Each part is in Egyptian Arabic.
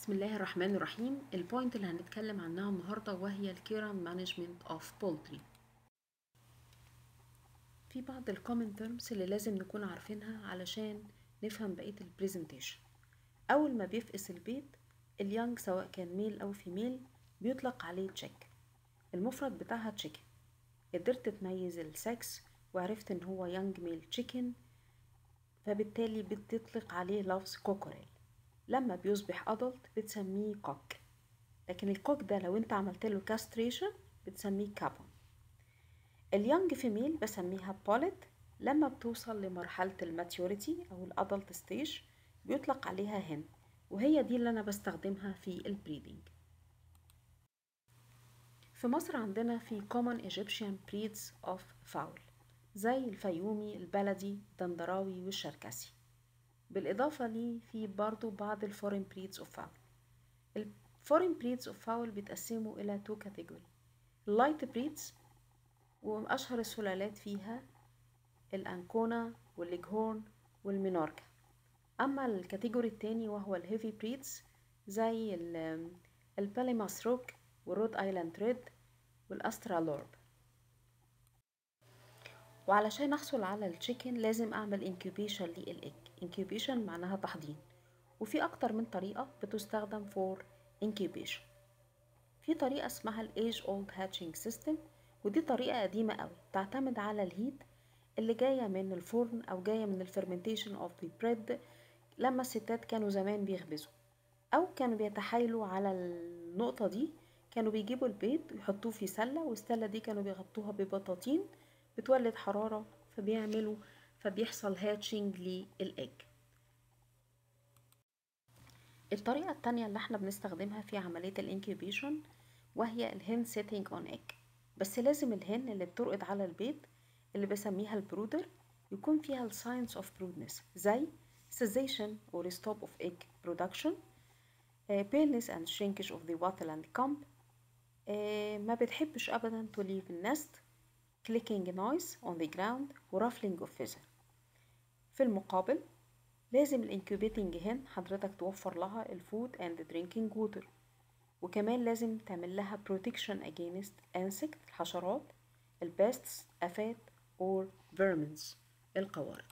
بسم الله الرحمن الرحيم البوينت اللي هنتكلم عنها النهاردة وهي الكيران مانجمنت اوف بولتري في بعض الكومن تيرمز اللي لازم نكون عارفينها علشان نفهم بقية البرزنتيشن أول ما بيفقس البيض اليانج سواء كان ميل أو فيميل بيطلق عليه تشيك المفرد بتاعها تشيكن قدرت تميز السكس وعرفت ان هو يانج ميل تشيكن فبالتالي بتطلق عليه لفظ كوكوريل لما بيصبح أدلت بتسميه كوك لكن الكوك ده لو انت عملت له كاستريشن بتسميه كابون اليونج فيميل بسميها بوليت لما بتوصل لمرحلة الماتيوريتي أو الأدلت ستيج بيطلق عليها هن وهي دي اللي أنا بستخدمها في البريدنج في مصر عندنا في common Egyptian breeds of fowl زي الفيومي البلدي الدندراوي والشركسي بالإضافة لي في برضو بعض الفورين بريدز اوف فاول الفورين بريدز اوف فاول بيتقسموا إلى تو كاتيجوري اللايت بريدز وأشهر السلالات فيها الأنكونا والليجهورن والمينوركا أما الكاتيجوري التاني وهو الهيفي بريدز زي الباليماس روك والرود ايلاند ريد والاسترالورب وعلشان احصل على التشيكن لازم اعمل انكيوبيشن للايج انكيوبيشن معناها تحضير وفي اكتر من طريقة بتستخدم فور انكيوبيشن في طريقة اسمها الايج اولد هاتشنج سيستم ودي طريقة قديمة قوي تعتمد على الهيت اللي جاية من الفرن او جاية من الفرمنتيشن اوف ذا بريد لما الستات كانوا زمان بيخبزوا او كانوا بيتحايلوا على النقطة دي كانوا بيجيبوا البيض ويحطوه في سلة والسلة دي كانوا بيغطوها ببطاطين بتولد حرارة فبيعملوا فبيحصل هاتشنج للإج الطريقة التانية اللي احنا بنستخدمها في عملية الانكيوبيشن وهي الهن سيتنج اون ايج بس لازم الهن اللي بترقد على البيض اللي بسميها البرودر يكون فيها الساينس اوف برودنس زي cessation or stop of egg production uh, paleness and shrinkage of the wattle and comb uh, ما بتحبش ابدا to leave النست clicking noise on the ground ورفلينج of feather في المقابل لازم الانكوبيتنج هن حضرتك توفر لها الفود and drinking water وكمان لازم تعمل لها protection against insect الحشرات البيستس آفات or vermins القوارض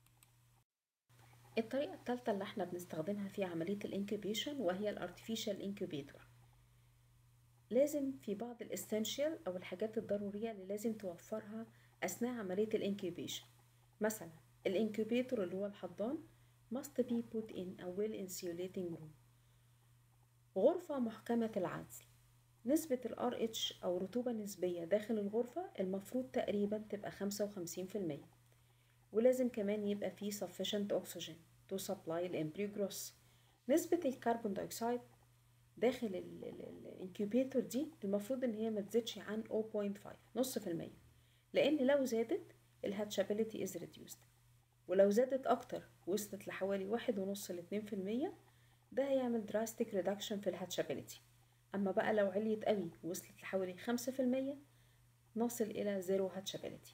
الطريقة الثالثة اللي احنا بنستخدمها في عملية الانكوبيشن وهي الارتفيشال انكوبيتور لازم في بعض الاسينشال او الحاجات الضرورية اللي لازم توفرها اثناء عملية الانكوبيشن مثلا الانكوبيتور اللي هو الحضان must be put in a well insulating room غرفة محكمة العزل نسبة ال RH أو رطوبة نسبية داخل الغرفة المفروض تقريبا تبقى خمسة وخمسين في المية ولازم كمان يبقى فيه sufficient oxygen to supply الامبريو جروس نسبة الكربون دايوكسيد داخل الانكيوبيتور دي المفروض ان هي ما تزيدش عن 0.5 نص في المية لان لو زادت الهاتشابيليتي از ريديوست ولو زادت اكتر وصلت لحوالي واحد ونص لاتنين في المية ده هيعمل دراستيك ريدكشن في الهاتشابيليتي اما بقى لو عليت قوي وصلت لحوالي خمسة في المية نصل الى زيرو هاتشابيليتي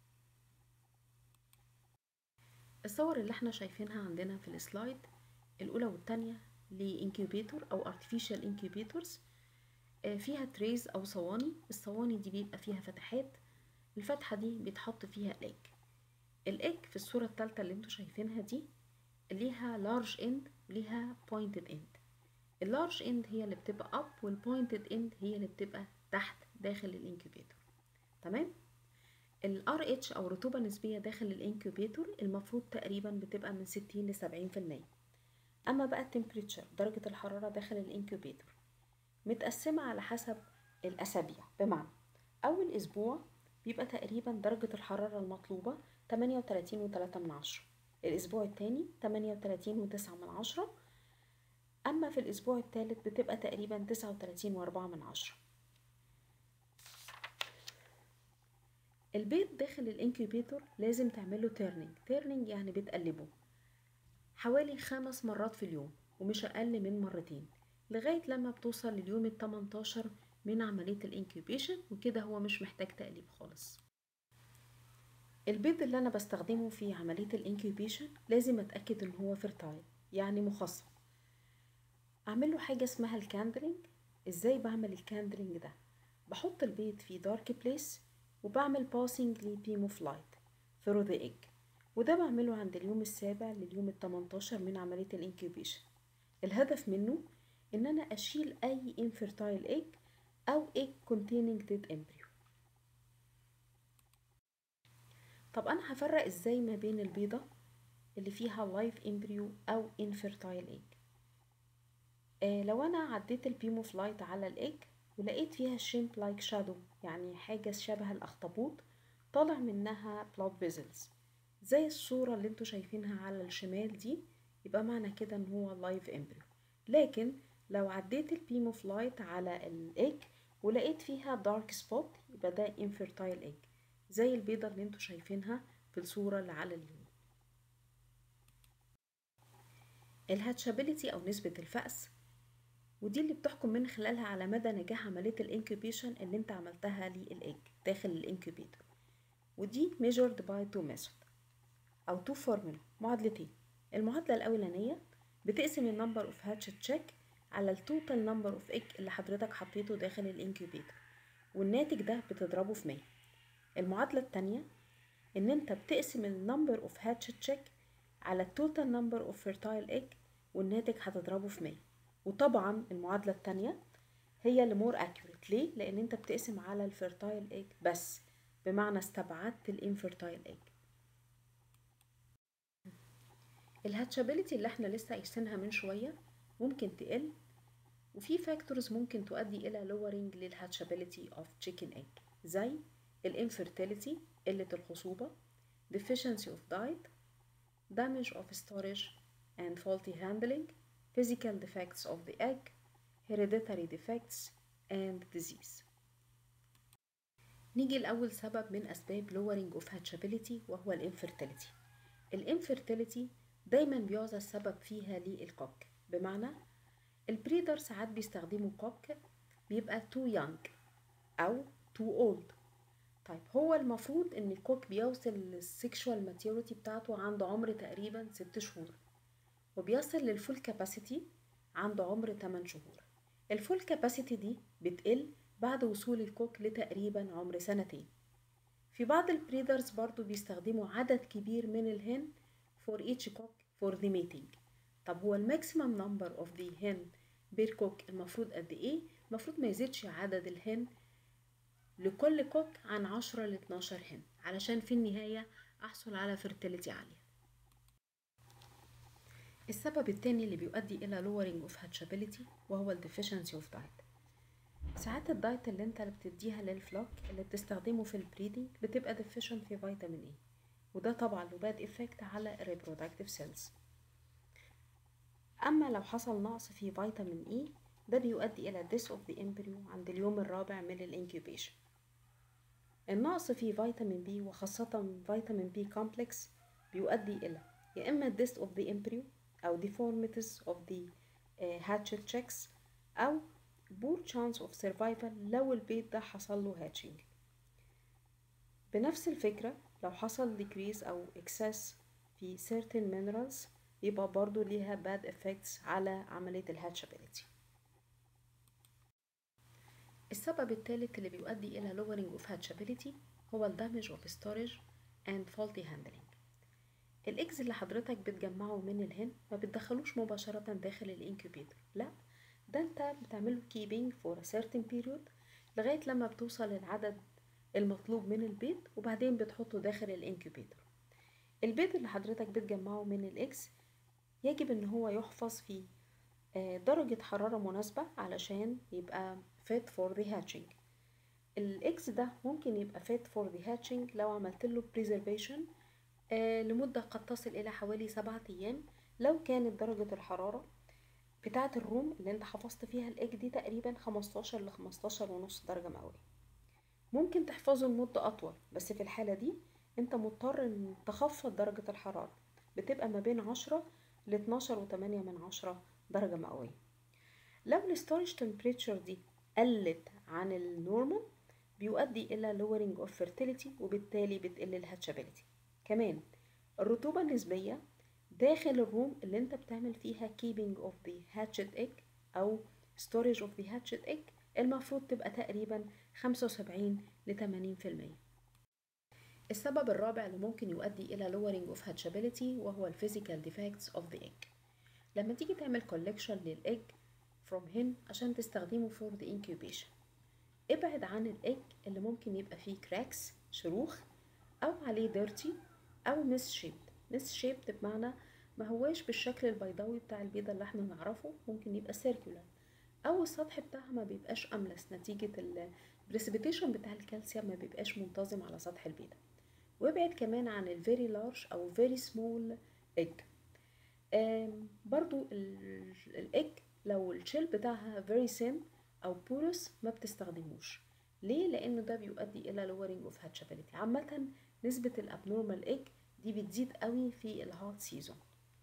الصور اللي احنا شايفينها عندنا في السلايد الاولى والتانية لانكيوبيتور او artificial incubators فيها تريز او صواني الصواني دي بيبقى فيها فتحات الفتحة دي بيتحط فيها الايج الايج في الصورة التالتة اللي انتوا شايفينها دي ليها لارج اند وليها pointed end اللارج اند هي اللي بتبقى اب والبوينتد اند هي اللي بتبقى تحت داخل الانكيوبيتور تمام ال RH أو رطوبة نسبية داخل الانكيوبيتور المفروض تقريبا بتبقى من 60 ل 70 في المية أما بقى التمبريتشر درجة الحرارة داخل الانكيوبيتور متقسمة على حسب الأسابيع بمعنى أول أسبوع بيبقى تقريبا درجة الحرارة المطلوبة 38 وتلاتة من عشرة الأسبوع التاني 38 وتسعة من عشرة أما في الأسبوع التالت بتبقى تقريبا 39 وأربعة من عشرة البيض داخل الانكيوبيتور لازم تعمله تيرنينج تيرنينج يعني بتقلبه حوالي خمس مرات في اليوم ومش أقل من مرتين لغاية لما بتوصل لليوم التمنتاشر من عملية الانكيوبيشن وكده هو مش محتاج تقليب خالص البيض اللي أنا بستخدمه في عملية الانكيوبيشن لازم أتأكد إن هو فيرتايل يعني مخصب اعمل له حاجه اسمها الكاندلينج ازاي بعمل الكاندلينج ده بحط البيض في دارك بليس وبعمل باسنج لبيم اوف لايت ثرو ذا ايج وده بعمله عند اليوم السابع لليوم التمنتاشر من عملية الانكيوبيشن الهدف منه ان انا اشيل اي infertile egg او egg containing dead embryo طب انا هفرق ازاي ما بين البيضة اللي فيها live embryo او infertile egg آه لو انا عديت البيم اوف لايت على الايج ولقيت فيها شريمب لايك شادو يعني حاجة شبه الاخطبوط طالع منها blood vessels زي الصورة اللي انتوا شايفينها على الشمال دي يبقى معنى كده ان هو لايف امبريو لكن لو عديت البيم اوف لايت على الايج ولقيت فيها دارك سبوت يبقى ده infertile egg زي البيضة اللي انتوا شايفينها في الصورة اللي على اليمين الهاتشابيليتي او نسبة الفأس ودي اللي بتحكم من خلالها على مدى نجاح عملية الانكوبيشن اللي انت عملتها للايج داخل الانكوبيتر ودي measured by two method أو تو فورمولا معادلتين المعادلة الأولانية بتقسم النمبر اوف هاتش تشيك على التوتال نمبر اوف ايج اللي حضرتك حطيته داخل الانكيوبيتر والناتج ده بتضربه في 100 المعادلة التانية ان انت بتقسم النمبر اوف هاتش تشيك على التوتال نمبر اوف فيرتايل ايج والناتج هتضربه في 100 وطبعا المعادلة التانية هي اللي مور اكيوريت ليه لان انت بتقسم على الفيرتايل ايج بس بمعنى استبعدت الانفيرتايل ايج الهاتشابيليتي اللي احنا لسه قايسينها من شويه ممكن تقل وفي فاكتورز ممكن تؤدي الى lowering للهاتشابيليتي اوف chicken egg زي الانفيرتيليتي قله الخصوبه deficiency of diet damage of storage and faulty handling physical defects of the egg hereditary defects and disease نيجي لأول سبب من أسباب lowering of hatchability وهو الانفيرتيليتي الانفيرتيليتي دايما بيعزى السبب فيها للكوك بمعنى البريدر ساعات بيستخدموا كوك بيبقى تو يانج او تو اولد طيب هو المفروض ان الكوك بيوصل للسيكشوال ماتيوريتي بتاعته عنده عمر تقريبا ست شهور وبيصل للفول كاباسيتي عنده عمر 8 شهور الفول كاباسيتي دي بتقل بعد وصول الكوك لتقريبا عمر سنتين في بعض البريدرز برضو بيستخدموا عدد كبير من الهن for each cock for the mating طب هو الماكسيمم نمبر اوف ذا hen بير كوك المفروض قد ايه المفروض ما يزيدش عدد الهن لكل كوك عن عشرة ل 12 هن علشان في النهاية احصل على fertility عالية السبب التاني اللي بيؤدي الى lowering of hatchability وهو ال deficiency of diet ساعات الدايت اللي انت اللي بتديها للفلوك اللي بتستخدمه في البريدنج بتبقى deficient في فيتامين اي وده طبعا له باد افكت على الريبرودكتيف سيلز اما لو حصل نقص في فيتامين اي ده بيؤدي الى ديس اوف ذا امبريو عند اليوم الرابع من الانكيوبيشن النقص في فيتامين بي وخاصة فيتامين بي كومبلكس بيؤدي الى يا اما ديس اوف ذا امبريو او deformities of the uh, hatchet checks او poor chance of survival لو البيض ده حصل له hatching بنفس الفكرة لو حصل decrease أو excess في certain minerals يبقى برضو ليها bad effects على عملية الهاتشابيليتي السبب الثالث اللي بيؤدي إلى lowering of hatchability هو ال damage of storage and faulty handling الإكس اللي حضرتك بتجمعه من الهن ما بتدخلوش مباشرة داخل الانكوبيتر لا ده انت بتعمله keeping for a certain period لغاية لما بتوصل للعدد المطلوب من البيض وبعدين بتحطه داخل الانكوبيتر البيض اللي حضرتك بتجمعه من الاكس يجب ان هو يحفظ في درجة حرارة مناسبة علشان يبقى fit for the hatching الاكس ده ممكن يبقى fit for the hatching لو عملت له preservation لمدة قد تصل الى حوالي سبعة ايام لو كانت درجة الحرارة بتاعة الروم اللي انت حفظت فيها الايج دي تقريبا خمستاشر لخمستاشر ونص درجة مئوية ممكن تحفظه لمدة أطول بس في الحالة دي أنت مضطر إن تخفض درجة الحرارة بتبقى ما بين عشرة لاتناشر وتمانية من عشرة درجة مئوية لو الستورج تمبريتشر دي قلت عن النورمال بيؤدي إلى lowering of fertility وبالتالي بتقل الهاتشابيلتي كمان الرطوبة النسبية داخل الروم اللي انت بتعمل فيها keeping of the hatched egg أو storage of the hatched egg المفروض تبقى تقريبا 75 ل 80% السبب الرابع اللي ممكن يؤدي إلى lowering of hatchability وهو ال physical defects of the egg لما تيجي تعمل collection للإج from hen عشان تستخدمه for the incubation ابعد عن الإج اللي ممكن يبقى فيه cracks شروخ أو عليه dirty أو misshaped misshaped بمعنى ما هواش بالشكل البيضاوي بتاع البيضة اللي احنا نعرفه ممكن يبقى circular أو السطح بتاعها ما بيبقاش أملس نتيجة البريسبيتيشن بتاع الكالسيوم ما بيبقاش منتظم على سطح البيضة وابعد كمان عن ال very large أو very small egg برضو الايج لو الشيل بتاعها very thin او porous ما بتستخدموش ليه لانه ده بيؤدي الى lowering of hatchability عامه نسبه الابنورمال ايج دي بتزيد قوي في الهوت سيزون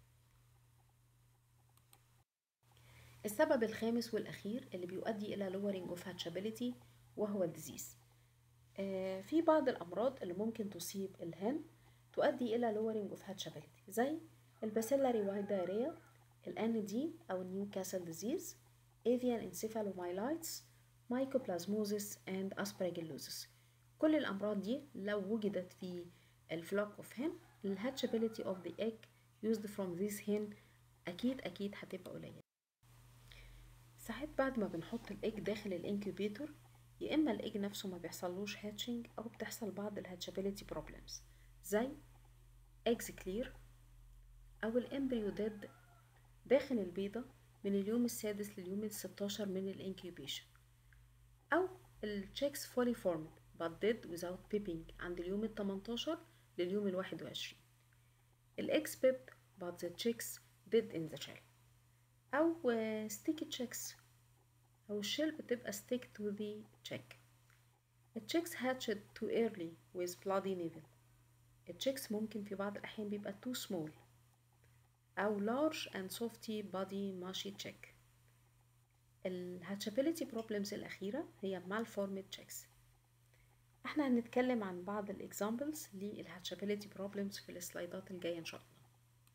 السبب الخامس والاخير اللي بيؤدي الى lowering of hatchability وهو الديزيز آه في بعض الامراض اللي ممكن تصيب الهن تؤدي الى lowering of hatchability زي الباسيلاري وايت دايريا الان دي او نيوكاسل ديزيز avian encephalomyelitis mycoplasmosis and aspergillosis كل الامراض دي لو وجدت في الفلوك اوف hen الهاتشابيليتي اوف ذا egg used from this hen اكيد اكيد هتبقى قليله ساعات بعد ما بنحط الايج داخل الانكوبيتور يا اما الايج نفسه ما بيحصلوش هاتشنج او بتحصل بعض الهاتشابيليتي بروبلمز زي eggs clear أو الإمبريو ديد داخل البيضة من اليوم السادس لليوم الستاشر من الانكيوبيشن أو التشيكس فولي فورمد but dead without peeping عند اليوم التمنتاشر لليوم الواحد وعشرين الإكس بيب but the chicks dead in the shell أو sticky chicks أو الشيل بتبقى stick to the chick الchicks hatched too early with bloody navel الchicks ممكن في بعض الأحيان بيبقى too small أو large and softy body mushy check الهاتشابيليتي بروبلمز الأخيرة هي malformed checks احنا هنتكلم عن بعض الاكزامبلز للهاتشابيليتي بروبلمز في السلايدات الجاية إن شاء الله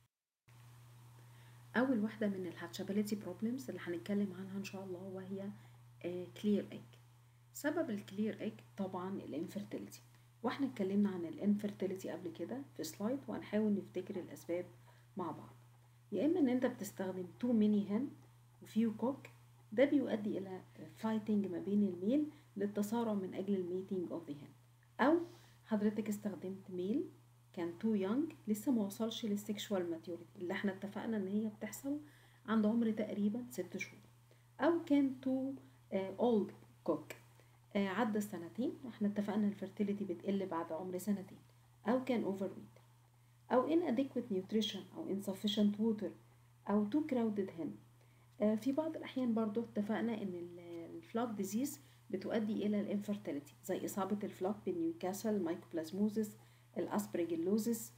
أول واحدة من الهاتشابيليتي بروبلمز اللي هنتكلم عنها إن شاء الله وهي كلير ايج سبب الكلير ايج طبعا الانفرتيليتي واحنا اتكلمنا عن الانفرتيليتي قبل كده في سلايد وهنحاول نفتكر الأسباب مع بعض يا اما ان انت بتستخدم تو ميني هن وفيو كوك ده بيؤدي الى فايتنج ما بين الميل للتصارع من اجل الميتنج اوف ذا هن او حضرتك استخدمت ميل كان تو يونج لسه ما وصلش للسكشوال ماتيوريتي اللي احنا اتفقنا ان هي بتحصل عند عمر تقريبا ست شهور او كان تو اولد كوك عدى السنتين احنا اتفقنا الفرتيليتي بتقل بعد عمر سنتين او كان اوفر ويت أو inadequate nutrition أو insufficient water أو too crowded hen في بعض الأحيان برضو اتفقنا إن الفلوك ديزيز بتؤدي إلى الانفرتيليتي زي إصابة الفلوك بالنيوكاسل مايكوبلازموزيس الأسبرجيلوزيس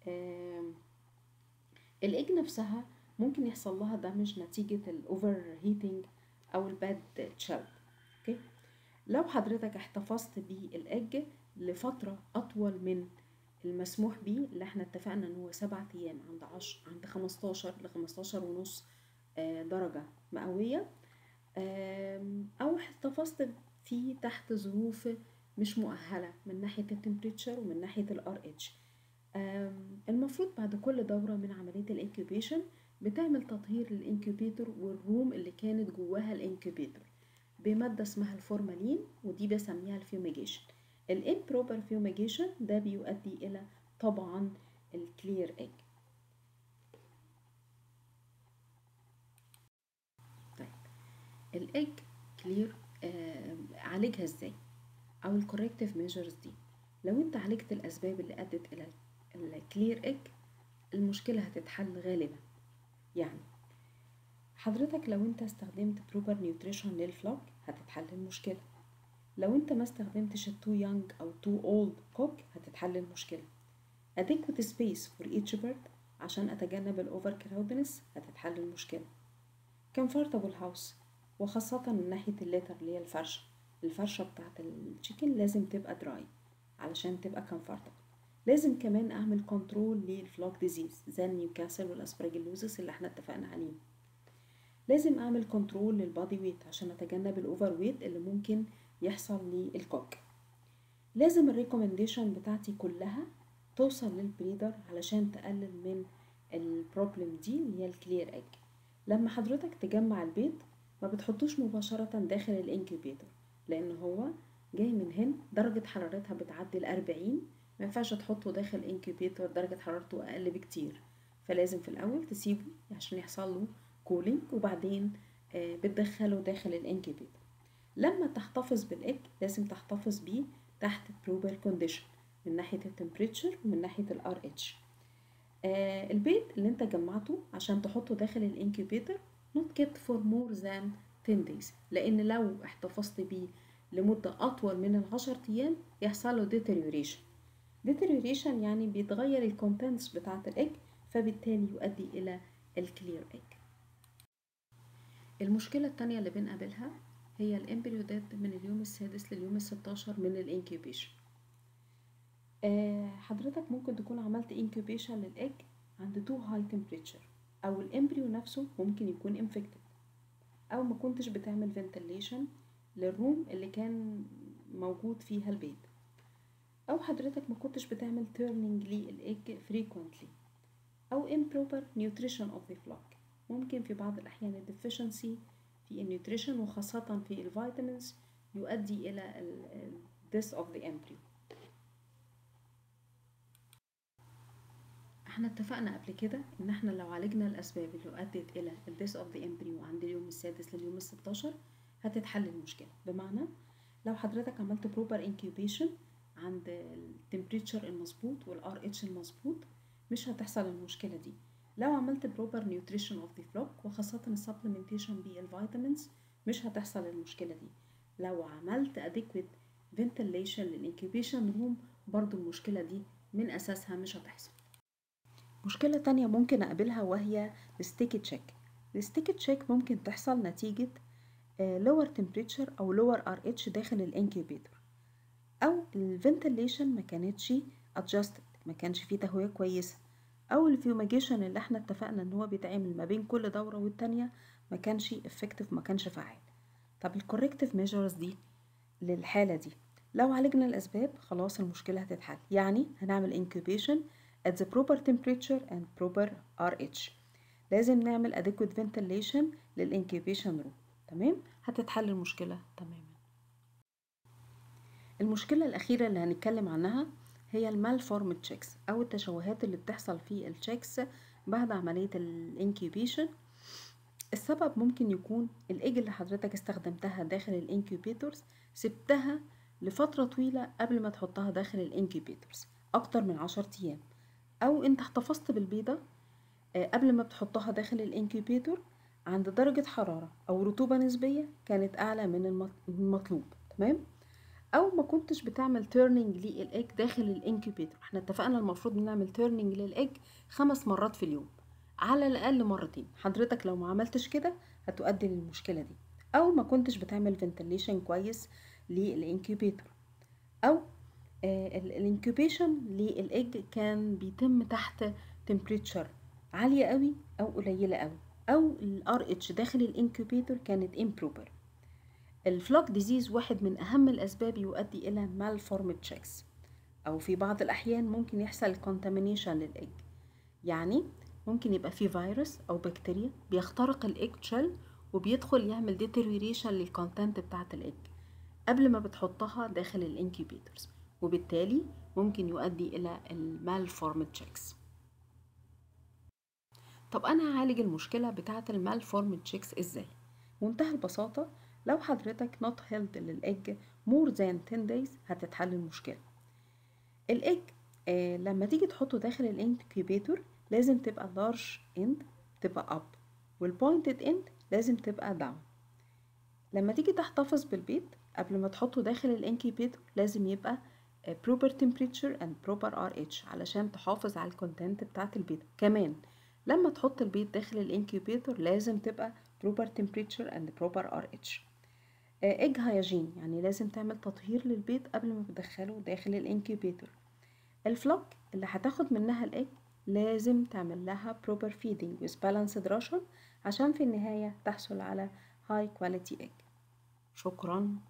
الإج نفسها ممكن يحصل لها دامج نتيجة الأوفر هيتنج أو الباد تشيلد أوكي لو حضرتك احتفظت بالإج لفترة أطول من المسموح بيه اللي احنا اتفقنا ان هو سبعة ايام عند عشر عند خمستاشر لخمستاشر ونص درجة مئوية او احتفظت فيه تحت ظروف مش مؤهلة من ناحية التمبريتشر ومن ناحية الار اتش المفروض بعد كل دورة من عملية الانكوبيشن بتعمل تطهير للانكوبيتور والروم اللي كانت جواها الانكوبيتور بمادة اسمها الفورمالين ودي بسميها الفيوميجيشن الامبروبر فيوميجيشن ده بيؤدي الى طبعا الكلير ايج طيب الايج كلير آه عالجها ازاي او الكوركتيف ميجرز دي لو انت عالجت الاسباب اللي ادت الى الكلير ايج المشكله هتتحل غالبا يعني حضرتك لو انت استخدمت بروبر نيوتريشن للفلوك هتتحل المشكله لو انت ما استخدمتش التو يونج او تو اولد كوك هتتحل المشكله adequate space for each bird عشان اتجنب الاوفر كراودنس هتتحل المشكله comfortable house وخاصة من ناحية الليتر اللي هي الفرشة الفرشة بتاعت التشيكن لازم تبقى دراي علشان تبقى comfortable لازم كمان اعمل كنترول للفلوك ديزيز زي النيوكاسل والاسبرجيلوزس اللي احنا اتفقنا عليهم لازم اعمل كنترول للبادي ويت عشان اتجنب الاوفر ويت اللي ممكن يحصل للكوك لازم الريكومنديشن بتاعتي كلها توصل للبريدر علشان تقلل من البروبلم دي اللي هي الكلير اج لما حضرتك تجمع البيض ما بتحطوش مباشرة داخل الانكيوبيتور لان هو جاي من هنا درجة حرارتها بتعدي الأربعين ما ينفعش تحطه داخل انكيوبيتور درجة حرارته أقل بكتير فلازم في الأول تسيبه عشان يحصل له كولينج وبعدين آه بتدخله داخل الانكيوبيتور لما تحتفظ بالاج لازم تحتفظ بيه تحت بروبر كونديشن من ناحية التمبريتشر ومن ناحية الار اتش آه البيض اللي انت جمعته عشان تحطه داخل الانكيوبيتور not kept for more than 10 days لان لو احتفظت بيه لمدة أطول من العشر أيام يحصل له deterioration deterioration يعني بيتغير الكونتنتس بتاعة الإج فبالتالي يؤدي إلى الكلير إج المشكلة التانية اللي بنقابلها هي الامبريو ديد من اليوم السادس لليوم الستاشر من الانكيوبيشن آه حضرتك ممكن تكون عملت انكيوبيشن للإج عند تو هاي temperature أو الامبريو نفسه ممكن يكون انفكتد أو ما كنتش بتعمل فنتليشن للروم اللي كان موجود فيها البيض أو حضرتك ما كنتش بتعمل turning للإج frequently أو improper nutrition of the flock ممكن في بعض الأحيان الديفيشنسي في النيوتريشن وخاصة في الفيتامينز يؤدي إلى ال death of the embryo احنا اتفقنا قبل كده ان احنا لو عالجنا الاسباب اللي ادت الى ال death of the embryo عند اليوم السادس لليوم الستاشر هتتحل المشكلة بمعنى لو حضرتك عملت بروبر incubation عند التمبريتشر المظبوط والار اتش المظبوط مش هتحصل المشكلة دي لو عملت بروبر نيوتريشن اوف ذا فلوك وخاصة السبلمنتيشن بالفيتامينز مش هتحصل المشكلة دي لو عملت adequate ventilation للانكيوبيشن روم برضو المشكلة دي من أساسها مش هتحصل مشكلة تانية ممكن أقابلها وهي الستيكي تشيك الستيكي تشيك ممكن تحصل نتيجة lower temperature أو lower RH داخل الانكيوبيتور أو الفنتليشن ما كانتش adjusted ما كانش فيه تهوية كويسة أو الفيوميجيشن اللي احنا اتفقنا ان هو بيتعمل ما بين كل دورة والتانية ما كانش effective ما كانش فعال طب الكوركتيف ميجرز دي للحالة دي لو عالجنا الأسباب خلاص المشكلة هتتحل يعني هنعمل incubation at the proper temperature and proper RH لازم نعمل adequate ventilation للانكيوبيشن روم تمام هتتحل المشكلة تماما المشكلة الأخيرة اللي هنتكلم عنها هي المالفورم تشيكس أو التشوهات اللي بتحصل في التشيكس بعد عملية الانكيوبيشن السبب ممكن يكون الإيج اللي حضرتك استخدمتها داخل الانكيوبيتورز سبتها لفترة طويلة قبل ما تحطها داخل الانكيوبيتورز أكتر من عشر أيام أو أنت احتفظت بالبيضة قبل ما بتحطها داخل الانكيوبيتور عند درجة حرارة أو رطوبة نسبية كانت أعلى من المطلوب تمام؟ أو ما كنتش بتعمل تيرنينج للإيج داخل الانكيوبيتور احنا اتفقنا المفروض نعمل تيرنينج للإيج خمس مرات في اليوم على الأقل مرتين حضرتك لو ما عملتش كده هتؤدي للمشكلة دي أو ما كنتش بتعمل فنتليشن كويس للانكيوبيتور أو آه الانكيوبيشن للإيج كان بيتم تحت تمبريتشر عالية قوي أو قليلة قوي أو الار اتش داخل الانكيوبيتور كانت امبروبر الفلوك ديزيز واحد من أهم الأسباب يؤدي إلى مالفورم تشيكس أو في بعض الأحيان ممكن يحصل كونتامينيشن للإج يعني ممكن يبقى في فيروس أو بكتيريا بيخترق الإج شيل وبيدخل يعمل ديتيريوريشن للكونتنت بتاعة الإج قبل ما بتحطها داخل الانكيوبيتورز وبالتالي ممكن يؤدي إلى المالفورم تشيكس طب أنا هعالج المشكلة بتاعة المالفورم تشيكس إزاي؟ منتهى البساطة لو حضرتك not held للإج more than 10 days هتتحل المشكلة الإج آه لما تيجي تحطه داخل الانكيوبيتور لازم تبقى large end تبقى up والpointed end لازم تبقى down لما تيجي تحتفظ بالبيض قبل ما تحطه داخل الانكيوبيتور لازم يبقى آه proper temperature and proper RH علشان تحافظ على الكونتنت بتاعت البيض كمان لما تحط البيض داخل الانكيوبيتور لازم تبقى proper temperature and proper RH ايج هايجين يعني لازم تعمل تطهير للبيض قبل ما بتدخله داخل الانكيوبيتور الفلوك اللي هتاخد منها الايج لازم تعمل لها proper feeding with balanced ration عشان في النهاية تحصل على high quality egg شكراً